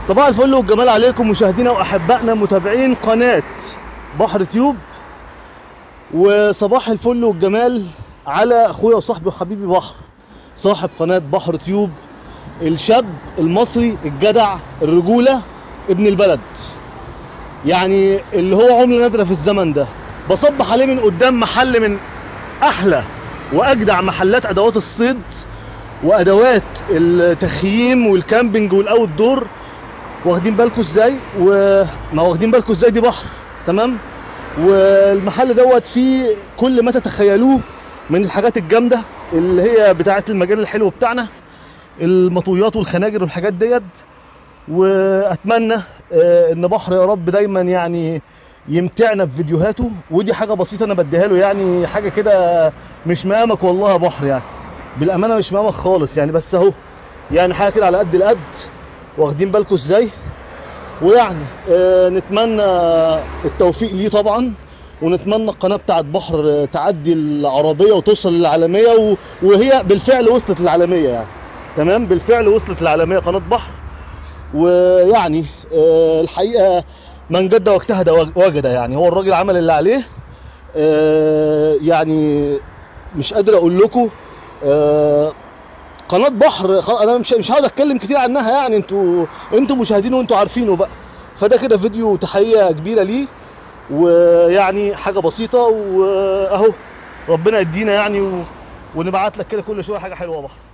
صباح الفل والجمال عليكم مشاهدينا واحبائنا متابعين قناه بحر تيوب وصباح الفل والجمال على اخويا وصاحبي وحبيبي بحر صاحب قناه بحر تيوب الشاب المصري الجدع الرجوله ابن البلد يعني اللي هو عمله نادره في الزمن ده بصبح عليه من قدام محل من احلى واجدع محلات ادوات الصيد وادوات التخييم والكامبينج والاوت دور واخدين بالكم ازاي وما واخدين بالكم ازاي دي بحر تمام والمحل دوت فيه كل ما تتخيلوه من الحاجات الجامده اللي هي بتاعه المجال الحلو بتاعنا المطويات والخناجر والحاجات ديت واتمنى آه، ان بحر يا رب دايما يعني يمتعنا بفيديوهاته ودي حاجه بسيطه انا بديها له يعني حاجه كده مش مقامك والله يا بحر يعني بالامانه مش مقامك خالص يعني بس اهو يعني حاجه كده على قد القد واخدين بالكم ازاي ويعني آه نتمنى التوفيق ليه طبعا ونتمنى القناه بتاعت بحر آه، تعدي العربيه وتوصل للعالميه و- وهي بالفعل وصلت للعالميه يعني تمام بالفعل وصلت للعالميه قناه بحر ويعني آه الحقيقه من جد واجتهد وجد يعني هو الراجل عمل اللي عليه آه يعني مش قادر اقول لكم آه قناه بحر خ- انا مش مش هقعد اتكلم كتير عنها يعني انتوا انتوا مشاهدين وانتوا عارفينه بقى فده كده فيديو تحيه كبيره ليه ويعني حاجه بسيطه واهو ربنا يدينا يعني و... ونبعت لك كده كل شويه حاجه حلوه يا بحر